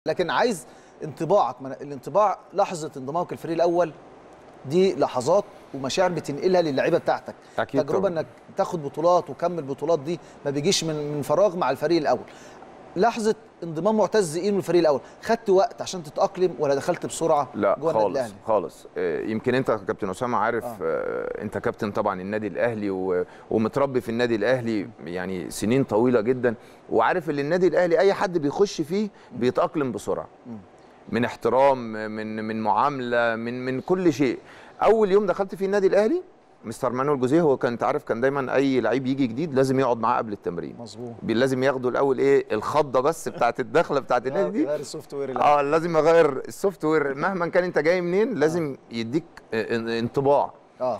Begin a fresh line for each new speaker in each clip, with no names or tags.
لكن عايز انطباعك من الانطباع لحظه انضمامك الفريق الاول دي لحظات ومشاعر بتنقلها للعيبه بتاعتك
أكيد
تجربه
طبعاً.
انك تاخد بطولات وكمل البطولات دي ما بيجيش من من فراغ مع الفريق الاول لحظه انضمام معتز اينو للفريق الاول خدت وقت عشان تتاقلم ولا دخلت بسرعه
لا
جوه النادي
خالص
الاهلي
خالص آه، يمكن انت كابتن اسامه عارف
آه.
آه. انت كابتن طبعا النادي الاهلي و... ومتربي في النادي الاهلي يعني سنين طويله جدا وعارف ان النادي الاهلي اي حد بيخش فيه بيتاقلم بسرعه من احترام من من معامله من من كل شيء اول يوم دخلت فيه النادي الاهلي مستر مانويل جوزيه هو كان انت عارف كان دايما اي لعيب يجي جديد لازم يقعد معاه قبل التمرين
مظبوط
بي- لازم ياخدوا الاول ايه الخضه بس بتاعت الدخله بتاعت النادي دي
غير السوفت وير اللي
اه لازم اغير السوفت وير مهما كان انت جاي منين لازم يديك ان- انطباع
اه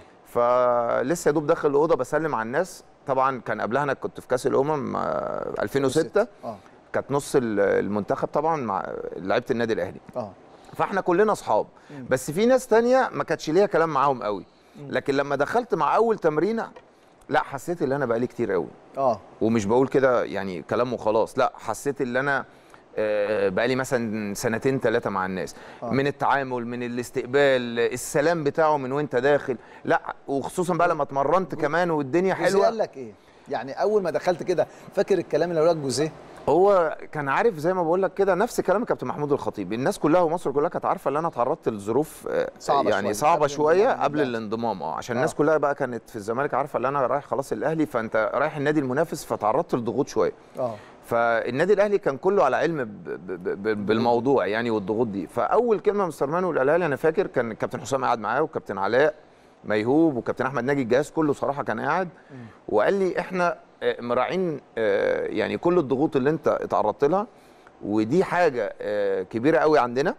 فلسه يا دوب داخل الاوضه بسلم على الناس طبعا كان قبلها انا كنت في كاس الامم آه، 2006
اه
كانت نص ال- المنتخب طبعا مع لعيبه النادي الاهلي
اه
فاحنا كلنا اصحاب بس في ناس تانية ما كانتش ليا كلام معاهم قوي لكن لما دخلت مع اول تمرينه لا حسيت ان انا بقالي كتير قوي
اه
ومش بقول كده يعني كلام وخلاص لا حسيت ان انا آه، بقالي مثلا سنتين ثلاثه مع الناس
آه.
من التعامل من الاستقبال السلام بتاعه من وانت داخل لا وخصوصا بقى لما اتمرنت كمان والدنيا
جوزيه
حلوه
قال لك ايه يعني اول ما دخلت كده فاكر الكلام اللي قاله لك جوزيه
هو كان عارف زي ما بقول لك كده نفس كلام كابتن محمود الخطيب الناس كلها ومصر كلها كانت عارفه ان انا اتعرضت لظروف آه،
صعبة
يعني
شوية.
صعبه
قبل
شويه
الانضمام
قبل
للأهلي.
الانضمام اه عشان
آه.
الناس كلها بقى كانت في الزمالك عارفه ان انا رايح خلاص الاهلي فانت رايح النادي المنافس فتعرضت لضغوط شويه
اه
فالنادي الاهلي كان كله على علم ب- ب- ب- بالموضوع يعني والضغوط دي فاول كلمه مستر مانويل قالها لي انا فاكر كان الكابتن حسام قاعد معاه والكابتن علاء ميهوب وكابتن احمد ناجي الجهاز كله صراحه كان قاعد وقال لي احنا آه، مراعين آه، يعني كل الضغوط اللي انت اتعرضت لها ودي حاجه آه، كبيره قوي عندنا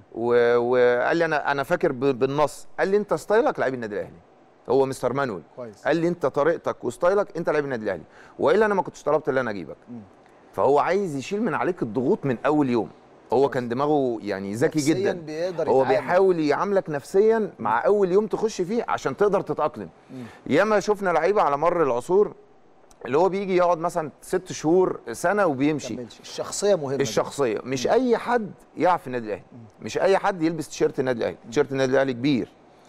و- وقال لي انا انا فاكر ب- بالنص قال لي انت ستايلك لعيب النادي الاهلي هو مستر مانويل
كويس
قال لي انت طريقتك وستايلك انت لعيب النادي الاهلي والا انا ما كنتش طلبت ان انا اجيبك
مم.
فهو عايز يشيل من عليك الضغوط من اول يوم هو كان دماغه يعني ذكي
نفسياً
جدا
بيقدر
هو
يتعامل.
بيحاول يعاملك نفسيا مع اول يوم تخش فيه عشان تقدر تتاقلم ياما شفنا لعيبه على مر العصور اللي هو بيجي يقعد مثلا ست شهور سنه وبيمشي
كملش. الشخصيه مهمه
الشخصيه مش اي حد يقع في النادي الاهلي مش اي حد يلبس تيشيرت النادي الاهلي تيشيرت النادي الاهلي كبير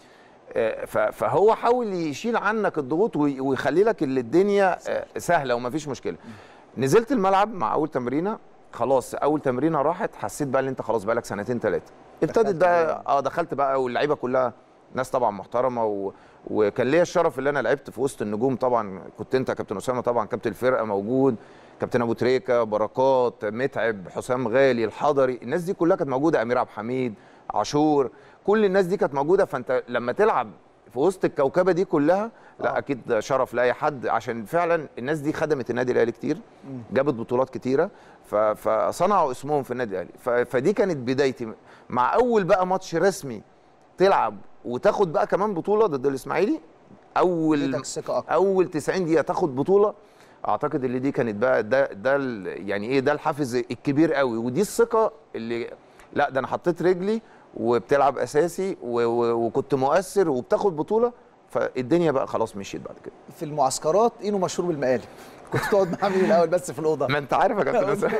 آه، ف- فهو حاول يشيل عنك الضغوط وي- ويخلي لك اللي الدنيا آه، سهله ومفيش مشكله نزلت الملعب مع اول تمرينه خلاص اول تمرينه راحت حسيت بقى ان انت خلاص بقالك سنتين ثلاثه ابتدت
دخلت
بقى
بقى.
اه دخلت بقى واللعيبه كلها ناس طبعا محترمه و... وكان ليا الشرف اللي انا لعبت في وسط النجوم طبعا كنت انت كابتن اسامه طبعا كابتن الفرقه موجود كابتن ابو تريكه بركات متعب حسام غالي الحضري الناس دي كلها كانت موجوده امير عبد الحميد عاشور كل الناس دي كانت موجوده فانت لما تلعب في وسط الكوكبه دي كلها لا
آه.
اكيد ده شرف لاي حد عشان فعلا الناس دي خدمت النادي الاهلي كتير جابت بطولات كتيره ف- فصنعوا اسمهم في النادي الاهلي ف- فدي كانت بدايتي مع اول بقى ماتش رسمي تلعب وتاخد بقى كمان بطوله ضد الاسماعيلي اول
اديتك ثقه اكتر
اول 90 دقيقه تاخد بطوله اعتقد اللي دي كانت بقى ده ده ال- يعني ايه ده الحافز الكبير قوي ودي الثقه اللي لا ده انا حطيت رجلي وبتلعب اساسي و- و- وكنت مؤثر وبتاخد بطوله فالدنيا بقى خلاص مشيت بعد كده
في المعسكرات اينو مشهور بالمقالب كنت تقعد مع مين الاول بس في الاوضه
ما انت عارف يا كابتن أسامة.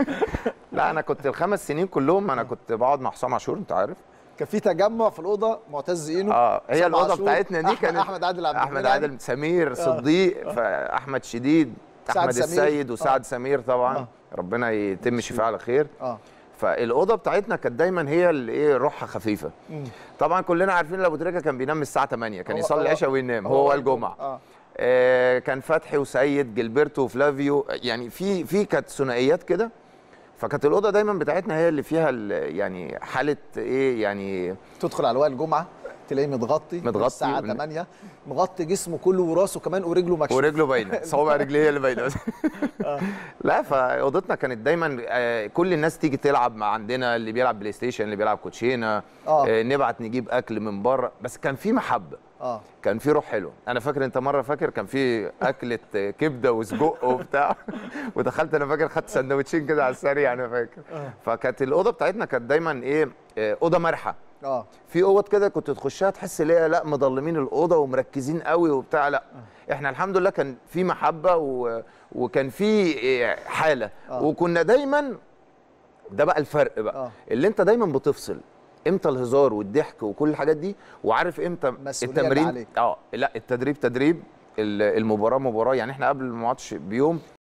لا انا كنت الخمس سنين كلهم انا كنت بقعد مع حسام عاشور انت عارف
كان في تجمع في الاوضه معتز اينو
اه هي
حسام
الاوضه
عاشور،
بتاعتنا دي
أحمد-
كانت
احمد عادل عبد
احمد
المنعم.
عادل سمير صديق فاحمد شديد
سعد
احمد
سمير.
السيد وسعد
آه.
سمير طبعا
آه.
ربنا يتم شفاعه على خير
اه
فالاوضه بتاعتنا كانت دايما هي اللي ايه روحها خفيفه
مم.
طبعا كلنا عارفين ان ابو تريكه كان بينام الساعه 8 كان
هو-
يصلي
هو-
العشاء وينام هو والجمعه
اه
آه كان فتحي وسيد جilberto وفلافيو يعني في في كانت ثنائيات كده فكانت الاوضه دايما بتاعتنا هي اللي فيها ال- يعني حاله ايه يعني
تدخل على وائل الجمعه تلاقيه متغطي
متغطي
الساعه
وبن-
8 مغطي جسمه كله وراسه كمان ورجله مكشوف
ورجله باينه صوابع رجليه هي اللي باينه لا فاوضتنا كانت دايما آه، كل الناس تيجي تلعب مع عندنا اللي بيلعب بلاي ستيشن اللي بيلعب كوتشينه
آه.
آه، نبعت نجيب اكل من بره بس كان في محبه
اه
كان في روح حلوه انا فاكر انت مره فاكر كان في اكله كبده وسجق وبتاع ودخلت انا فاكر خدت سندوتشين كده على السريع انا فاكر فكانت الاوضه بتاعتنا كانت دايما ايه آه، اوضه مرحه
اه
في اوض كده كنت تخشها تحس ليه لا مضلمين الاوضه ومركزين قوي وبتاع لا احنا الحمد لله كان في محبه و... وكان في إيه، حاله
آه.
وكنا دايما ده بقى الفرق بقى
آه.
اللي انت دايما بتفصل امتى الهزار والضحك وكل الحاجات دي وعارف امتى
مسؤولية اللي
التمرين
عليك.
اه لا التدريب تدريب ال- المباراه مباراه يعني احنا قبل الماتش بيوم